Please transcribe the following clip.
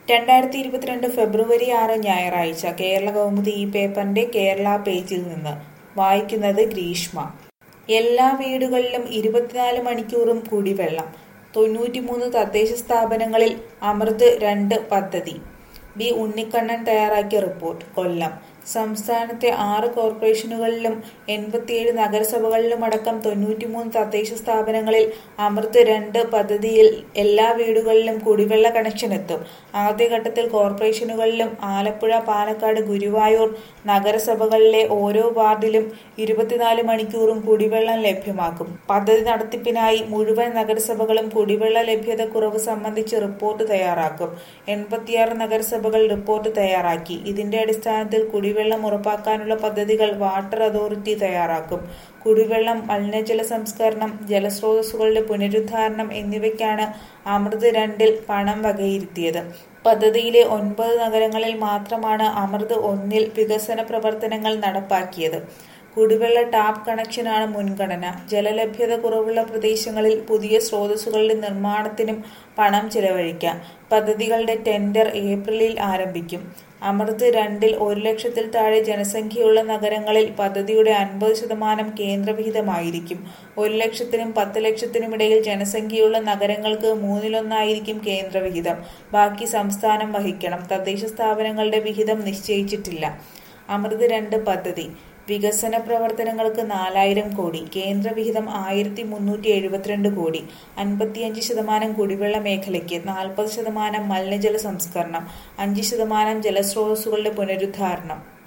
രണ്ടായിരത്തി ഇരുപത്തിരണ്ട് ഫെബ്രുവരി ആറ് ഞായറാഴ്ച കേരള കൗമുദി ഈ പേപ്പറിന്റെ കേരള പേജിൽ നിന്ന് വായിക്കുന്നത് ഗ്രീഷ്മ എല്ലാ വീടുകളിലും ഇരുപത്തിനാല് മണിക്കൂറും കുടിവെള്ളം തൊണ്ണൂറ്റിമൂന്ന് തദ്ദേശ സ്ഥാപനങ്ങളിൽ അമൃത് രണ്ട് പദ്ധതി ബി ഉണ്ണിക്കണ്ണൻ തയ്യാറാക്കിയ റിപ്പോർട്ട് കൊല്ലം സംസ്ഥാനത്തെ ആറ് കോർപ്പറേഷനുകളിലും എൺപത്തിയേഴ് നഗരസഭകളിലുമടക്കം തൊണ്ണൂറ്റിമൂന്ന് തദ്ദേശ സ്ഥാപനങ്ങളിൽ അമൃത് രണ്ട് പദ്ധതിയിൽ എല്ലാ വീടുകളിലും കുടിവെള്ള കണക്ഷൻ എത്തും ആദ്യഘട്ടത്തിൽ കോർപ്പറേഷനുകളിലും ആലപ്പുഴ പാലക്കാട് ഗുരുവായൂർ നഗരസഭകളിലെ ഓരോ വാർഡിലും ഇരുപത്തിനാല് മണിക്കൂറും കുടിവെള്ളം ലഭ്യമാക്കും പദ്ധതി നടത്തിപ്പിനായി മുഴുവൻ നഗരസഭകളും കുടിവെള്ള ലഭ്യത കുറവ് സംബന്ധിച്ച് റിപ്പോർട്ട് തയ്യാറാക്കും എൺപത്തിയാറ് നഗരസഭകൾ റിപ്പോർട്ട് തയ്യാറാക്കി ഇതിന്റെ അടിസ്ഥാനത്തിൽ കുടിവെള്ളം ഉറപ്പാക്കാനുള്ള പദ്ധതികൾ വാട്ടർ അതോറിറ്റി തയ്യാറാക്കും കുടിവെള്ളം മലിനജല സംസ്കരണം ജലസ്രോതസ്സുകളുടെ പുനരുദ്ധാരണം എന്നിവയ്ക്കാണ് അമൃത് രണ്ടിൽ പണം വകയിരുത്തിയത് പദ്ധതിയിലെ ഒൻപത് നഗരങ്ങളിൽ മാത്രമാണ് അമൃത് ഒന്നിൽ വികസന പ്രവർത്തനങ്ങൾ നടപ്പാക്കിയത് കുടിവെള്ള ടാപ്പ് കണക്ഷനാണ് മുൻഗണന ജലലഭ്യത കുറവുള്ള പ്രദേശങ്ങളിൽ പുതിയ സ്രോതസ്സുകളുടെ നിർമ്മാണത്തിനും പണം ചെലവഴിക്കാം പദ്ധതികളുടെ ടെൻഡർ ഏപ്രിലിൽ ആരംഭിക്കും അമൃത് രണ്ടിൽ ഒരു ലക്ഷത്തിൽ താഴെ ജനസംഖ്യയുള്ള നഗരങ്ങളിൽ പദ്ധതിയുടെ അൻപത് ശതമാനം കേന്ദ്രവിഹിതമായിരിക്കും ഒരു ലക്ഷത്തിനും പത്ത് ലക്ഷത്തിനും ഇടയിൽ ജനസംഖ്യയുള്ള നഗരങ്ങൾക്ക് മൂന്നിലൊന്നായിരിക്കും കേന്ദ്രവിഹിതം ബാക്കി സംസ്ഥാനം വഹിക്കണം തദ്ദേശ സ്ഥാപനങ്ങളുടെ വിഹിതം നിശ്ചയിച്ചിട്ടില്ല അമൃത് രണ്ട് പദ്ധതി വികസന പ്രവർത്തനങ്ങൾക്ക് നാലായിരം കോടി കേന്ദ്രവിഹിതം ആയിരത്തി മുന്നൂറ്റി എഴുപത്തിരണ്ട് കോടി അൻപത്തിയഞ്ച് ശതമാനം കുടിവെള്ള മേഖലയ്ക്ക് നാൽപ്പത് ശതമാനം മലിനജല സംസ്കരണം അഞ്ച് ശതമാനം ജലസ്രോതസ്സുകളുടെ പുനരുദ്ധാരണം